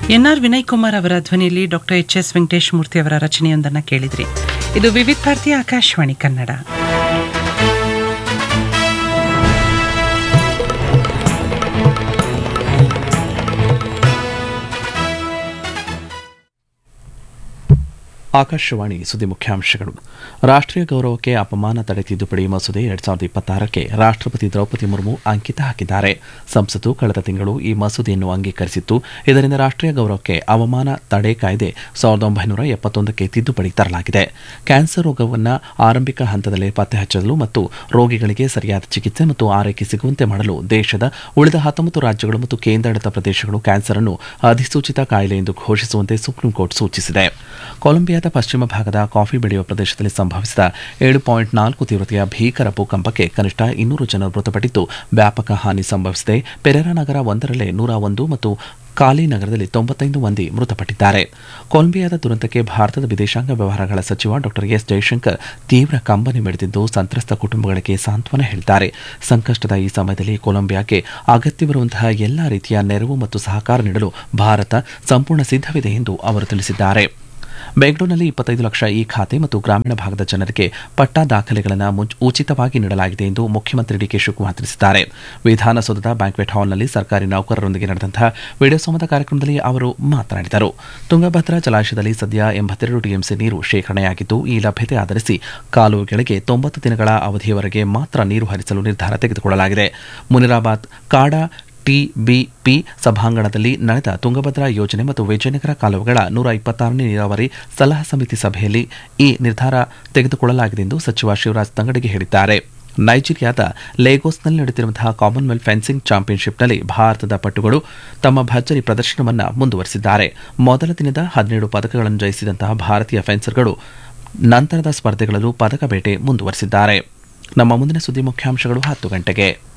N R Vinay Kumar ಅವರ ಧ್ವನಿಯಲ್ಲಿ doctor H S Venkatesh Murthy ಅವರ ರಚನೆಯೊಂದನ್ನು ಕೇಳಿದ್ರಿ ಇದು ವಿವಿಧ ಭಾರತಿ ಆಕಾಶವಾಣಿ ಕನ್ನಡ ಆಕಾಶವಾಣಿ ಸುದ್ದಿ ಮುಖ್ಯಾಂಶಗಳು ರಾಷ್ಟ್ರೀಯ ಗೌರವಕ್ಕೆ ಅಪಮಾನ ತಡೆ ತಿದ್ದುಪಡಿ ಮಸೂದೆ ಎರಡ್ ಸಾವಿರದ ಇಪ್ಪತ್ತಾರಕ್ಕೆ ರಾಷ್ಟ್ರಪತಿ ದ್ರೌಪದಿ ಮುರ್ಮು ಅಂಕಿತ ಹಾಕಿದ್ದಾರೆ ಸಂಸತ್ತು ಕಳೆದ ತಿಂಗಳು ಈ ಮಸೂದೆಯನ್ನು ಅಂಗೀಕರಿಸಿತ್ತು ಇದರಿಂದ ರಾಷ್ಟ್ರೀಯ ಗೌರವಕ್ಕೆ ಅವಮಾನ ತಡೆ ಕಾಯ್ದೆ ಸಾವಿರದ ಒಂಬೈನೂರ ಎಪ್ಪತ್ತೊಂದಕ್ಕೆ ತಿದ್ದುಪಡಿ ತರಲಾಗಿದೆ ಕ್ಯಾನ್ಸರ್ ರೋಗವನ್ನು ಆರಂಭಿಕ ಹಂತದಲ್ಲೇ ಪತ್ತೆ ಹಚ್ಚಲು ಮತ್ತು ರೋಗಿಗಳಿಗೆ ಸರಿಯಾದ ಚಿಕಿತ್ಸೆ ಮತ್ತು ಆರೈಕೆ ಸಿಗುವಂತೆ ಮಾಡಲು ದೇಶದ ಉಳಿದ ಹತ್ತೊಂಬತ್ತು ರಾಜ್ಯಗಳು ಮತ್ತು ಕೇಂದ್ರಾಡಳಿತ ಪ್ರದೇಶಗಳು ಕ್ಯಾನ್ಸರ್ ಅನ್ನು ಅಧಿಸೂಚಿತ ಕಾಯಿಲೆ ಎಂದು ಘೋಷಿಸುವಂತೆ ಸುಪ್ರೀಂ ಕೋರ್ಟ್ ಸೂಚಿಸಿದೆ ಕೊಲಂಬಿಯಾದ ಪಶ್ಚಿಮ ಭಾಗದ ಕಾಫಿ ಬೆಳೆಯುವ ಪ್ರದೇಶದಲ್ಲಿ ಸಂಭವಿಸಿದ ಏಳು ಪಾಯಿಂಟ್ ನಾಲ್ಕು ತೀವ್ರತೆಯ ಭೀಕರ ಭೂಕಂಪಕ್ಕೆ ಕನಿಷ್ಠ ಇನ್ನೂರು ಜನರು ಮೃತಪಟ್ಟಿದ್ದು ವ್ಯಾಪಕ ಹಾನಿ ಸಂಭವಿಸಿದೆ ಪೆರೇರಾ ನಗರ ಒಂದರಲ್ಲೇ ನೂರ ಒಂದು ಮತ್ತು ಕಾಲಿ ನಗರದಲ್ಲಿ ತೊಂಬತ್ತೈದು ಮಂದಿ ಮೃತಪಟ್ಟಿದ್ದಾರೆ ಕೊಲಂಬಿಯಾದ ದುರಂತಕ್ಕೆ ಭಾರತದ ವಿದೇಶಾಂಗ ವ್ಯವಹಾರಗಳ ಸಚಿವ ಡಾ ಎಸ್ ಜೈಶಂಕರ್ ತೀವ್ರ ಕಂಬನಿ ಮಿಡಿದಿದ್ದು ಸಂತ್ರಸ್ತ ಕುಟುಂಬಗಳಿಗೆ ಸಾಂತ್ವನ ಹೇಳಿದ್ದಾರೆ ಸಂಕಷ್ಟದ ಈ ಸಮಯದಲ್ಲಿ ಕೊಲಂಬಿಯಾಕ್ಕೆ ಅಗತ್ಯವಿರುವಂತಹ ಎಲ್ಲಾ ರೀತಿಯ ನೆರವು ಮತ್ತು ಸಹಕಾರ ನೀಡಲು ಭಾರತ ಸಂಪೂರ್ಣ ಸಿದ್ಧವಿದೆ ಎಂದು ಅವರು ತಿಳಿಸಿದ್ದಾರೆ ಬೆಂಗಳೂರಿನಲ್ಲಿ ಇಪ್ಪತ್ತೈದು ಲಕ್ಷ ಈ ಖಾತೆ ಮತ್ತು ಗ್ರಾಮೀಣ ಭಾಗದ ಜನರಿಗೆ ಪಟ್ಟ ದಾಖಲೆಗಳನ್ನು ಉಚಿತವಾಗಿ ನೀಡಲಾಗಿದೆ ಎಂದು ಮುಖ್ಯಮಂತ್ರಿ ಡಿಕೆ ಶಿವಕುಮಾರ್ ತಿಳಿಸಿದ್ದಾರೆ ವಿಧಾನಸೌಧದ ಬ್ಯಾಂಕ್ವೆಟ್ ಹಾಲ್ನಲ್ಲಿ ಸರ್ಕಾರಿ ನೌಕರರೊಂದಿಗೆ ನಡೆದಂತಹ ವಿಡಿಯೋ ಸಂವಾದ ಕಾರ್ಯಕ್ರಮದಲ್ಲಿ ಅವರು ಮಾತನಾಡಿದರು ತುಂಗಭದ್ರಾ ಜಲಾಶಯದಲ್ಲಿ ಸದ್ಯ ಎಂಬತ್ತೆರಡು ಟಿಎಂಸಿ ನೀರು ಶೇಖರಣೆಯಾಗಿದ್ದು ಈ ಲಭ್ಯತೆ ಆಧರಿಸಿ ಕಾಲುವೆಗಳಿಗೆ ತೊಂಬತ್ತು ದಿನಗಳ ಅವಧಿಯವರೆಗೆ ಮಾತ್ರ ನೀರು ಹರಿಸಲು ನಿರ್ಧಾರ ತೆಗೆದುಕೊಳ್ಳಲಾಗಿದೆ ಮುನಿರಾಬಾದ್ ಕಾಡಾ ಟಿಬಿಪಿ ಸಭಾಂಗಣದಲ್ಲಿ ನಡೆದ ತುಂಗಭದ್ರಾ ಯೋಜನೆ ಮತ್ತು ವಿಜಯನಗರ ಕಾಲುವೆಗಳ ನೂರ ಇಪ್ಪತ್ತಾರನೇ ನೀರಾವರಿ ಸಲಹಾ ಸಮಿತಿ ಸಭೆಯಲ್ಲಿ ಈ ನಿರ್ಧಾರ ತೆಗೆದುಕೊಳ್ಳಲಾಗಿದೆ ಎಂದು ಸಚಿವ ಶಿವರಾಜ್ ತಂಗಡಿಗೆ ಹೇಳಿದ್ದಾರೆ ನೈಜೀರಿಯಾದ ಲೇಗೋಸ್ನಲ್ಲಿ ನಡೆಯುತ್ತಿರುವಂತಹ ಕಾಮನ್ವೆಲ್ತ್ ಫೆನ್ಸಿಂಗ್ ಚಾಂಪಿಯನ್ಶಿಪ್ನಲ್ಲಿ ಭಾರತದ ಪಟುಗಳು ತಮ್ಮ ಭರ್ಜರಿ ಪ್ರದರ್ಶನವನ್ನು ಮುಂದುವರೆಸಿದ್ದಾರೆ ಮೊದಲ ದಿನದ ಹದಿನೇಳು ಪದಕಗಳನ್ನು ಜಯಿಸಿದಂತಹ ಭಾರತೀಯ ಫೆನ್ಸರ್ಗಳು ನಂತರದ ಸ್ಪರ್ಧೆಗಳಲ್ಲೂ ಪದಕ ಬೇಟೆ ಮುಂದುವರೆಸಿದ್ದಾರೆ ನಮ್ಮ ಮುಂದಿನ ಸುದ್ದಿ ಮುಖ್ಯಾಂಶಗಳು ಹತ್ತು ಗಂಟೆಗೆ